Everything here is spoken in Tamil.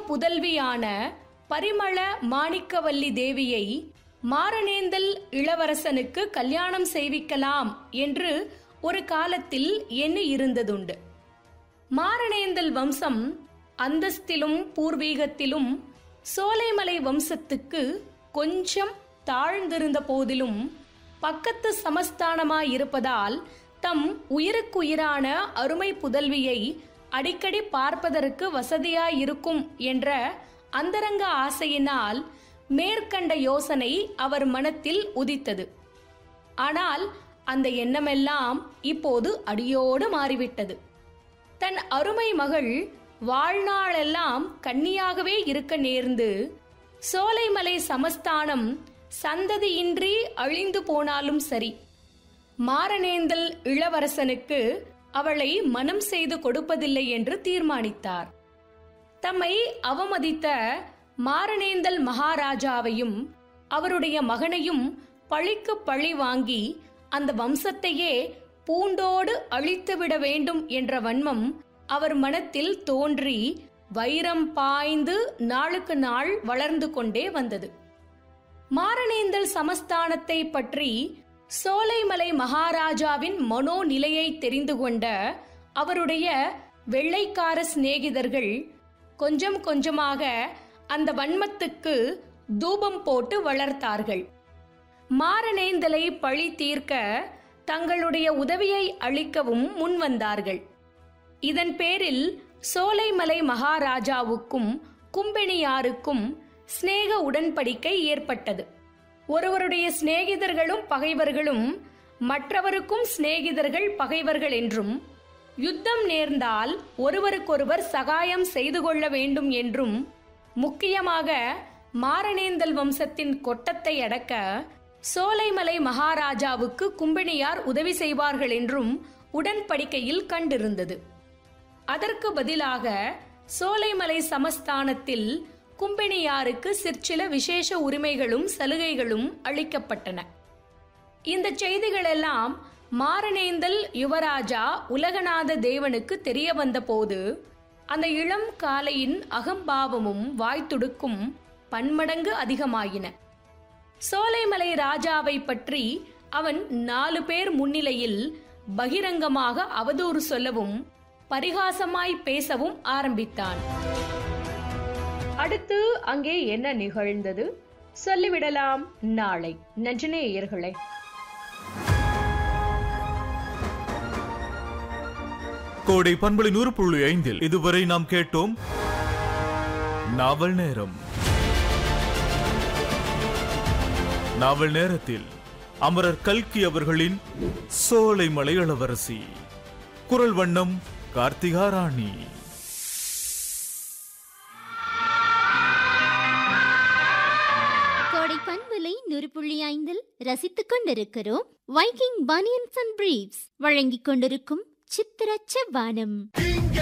புதல்வியான பரிமள மாணிக்கவல்லி தேவியை மாரணேந்தல் இளவரசனுக்கு கல்யாணம் செய்விக்கலாம் என்று ஒரு காலத்தில் எண்ணி இருந்ததுண்டு மாரணேந்தல் வம்சம் அந்தஸ்திலும் பூர்வீகத்திலும் சோலைமலை வம்சத்துக்கு கொஞ்சம் தாழ்ந்திருந்த போதிலும் பக்கத்து சமஸ்தானமாயிருப்பதால் தம் உயிருக்குயிரான அருமை புதல்வியை அடிக்கடி பார்ப்பதற்கு வசதியாயிருக்கும் என்ற அந்தரங்க ஆசையினால் மேற்கண்ட யோசனை அவர் மனத்தில் உதித்தது ஆனால் அந்த எண்ணமெல்லாம் இப்போது அடியோடு மாறிவிட்டது தன் அருமை மகள் வாழ்நாளெல்லாம் கன்னியாகவே இருக்க நேர்ந்து சோலைமலை சமஸ்தானம் சந்ததியின்றி அழிந்து போனாலும் சரி மாரணேந்தல் இளவரசனுக்கு அவளை மனம் செய்து கொடுப்பதில்லை என்று தீர்மானித்தார் தம்மை அவமதித்த மாரணேந்தல் மகாராஜாவையும் அவருடைய மகனையும் பழிக்கு பழி வாங்கி அந்த வம்சத்தையே பூண்டோடு அழித்துவிட வேண்டும் என்ற வன்மம் அவர் மனத்தில் தோன்றி வைரம் பாய்ந்து நாளுக்கு நாள் வளர்ந்து கொண்டே வந்தது மாரணேந்தல் சமஸ்தானத்தை பற்றி சோலைமலை மகாராஜாவின் மனோநிலையை தெரிந்து கொண்ட அவருடைய வெள்ளைக்கார சிநேகிதர்கள் கொஞ்சம் கொஞ்சமாக அந்த வன்மத்துக்கு தூபம் போட்டு வளர்த்தார்கள் மாரணேந்தலை பழி தீர்க்க தங்களுடைய உதவியை அளிக்கவும் முன்வந்தார்கள் இதன் பேரில் சோலைமலை மகாராஜாவுக்கும் கும்பெனியாருக்கும் சிநேக உடன்படிக்கை ஏற்பட்டது ஒருவருடைய சிநேகிதர்களும் பகைவர்களும் மற்றவருக்கும் சிநேகிதர்கள் பகைவர்கள் என்றும் யுத்தம் நேர்ந்தால் ஒருவருக்கொருவர் சகாயம் செய்து கொள்ள வேண்டும் என்றும் முக்கியமாக மாரணேந்தல் வம்சத்தின் கொட்டத்தை அடக்க சோலைமலை மகாராஜாவுக்கு கும்பினியார் உதவி செய்வார்கள் என்றும் உடன்படிக்கையில் கண்டிருந்தது அதற்கு பதிலாக சோலைமலை சமஸ்தானத்தில் கும்பினியாருக்கு சிற்சில விசேஷ உரிமைகளும் சலுகைகளும் அளிக்கப்பட்டன இந்த செய்திகளெல்லாம் மாரணேந்தல் யுவராஜா உலகநாத தேவனுக்கு தெரிய வந்தபோது அந்த இளம் காலையின் அகம்பாவமும் வாய்த்துடுக்கும் பன்மடங்கு அதிகமாயின சோலைமலை ராஜாவை பற்றி அவன் நாலு பேர் முன்னிலையில் பகிரங்கமாக அவதூறு சொல்லவும் பரிகாசமாய் பேசவும் ஆரம்பித்தான் அடுத்து அங்கே என்ன நிகழ்ந்தது சொல்லிவிடலாம் நாளை நன்றினேயர்களே கோடை பண்பலை நூறு புள்ளி ஐந்தில் இதுவரை நாம் கேட்டோம் நாவல் நேரம் நாவல் நேரத்தில் அமரர் கல்கி அவர்களின் சோலை மலையளவரசி குரல் வண்ணம் கார்த்திகா ராணி கோடை பண்பலை நூறு புள்ளி ஐந்தில் ரசித்துக் கொண்டிருக்கிறோம் வைக்கிங் பனியன்ஸ் அண்ட் பிரீவ்ஸ் வழங்கிக் கொண்டிருக்கும் சித்திர செவ்வானம் இங்க